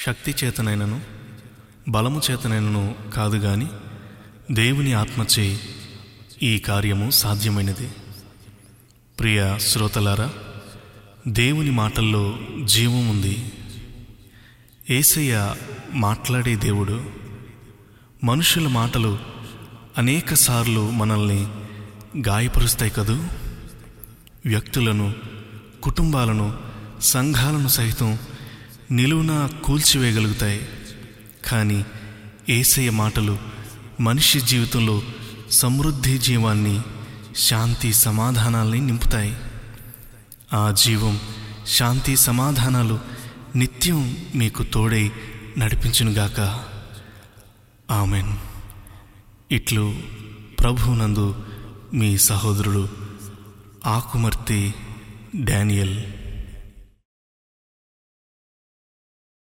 శక్తి చేతనైనను బలము చేతనైనను కాదు గాని దేవుని ఆత్మచే ఈ కార్యము సాధ్యమైనది ప్రియ శ్రోతలారా దేవుని మాటల్లో జీవం ఉంది ఏసయ్య మాట్లాడే దేవుడు మనుషుల మాటలు అనేకసార్లు మనల్ని గాయపరుస్తాయి కదూ వ్యక్తులను కుటుంబాలను సంఘాలను సైతం నిలువున కూల్చివేయగలుగుతాయి కానీ ఏసయ్య మాటలు మనిషి జీవితంలో సమృద్ధి జీవాన్ని శాంతి సమాధానాల్ని నింపుతాయి ఆ జీవం శాంతి సమాధానాలు నిత్యం మీకు తోడై నడిపించునుగాక ఆమెన్ ఇట్లు ప్రభునందు మీ సహోదరుడు ఆకుమర్తి డానియల్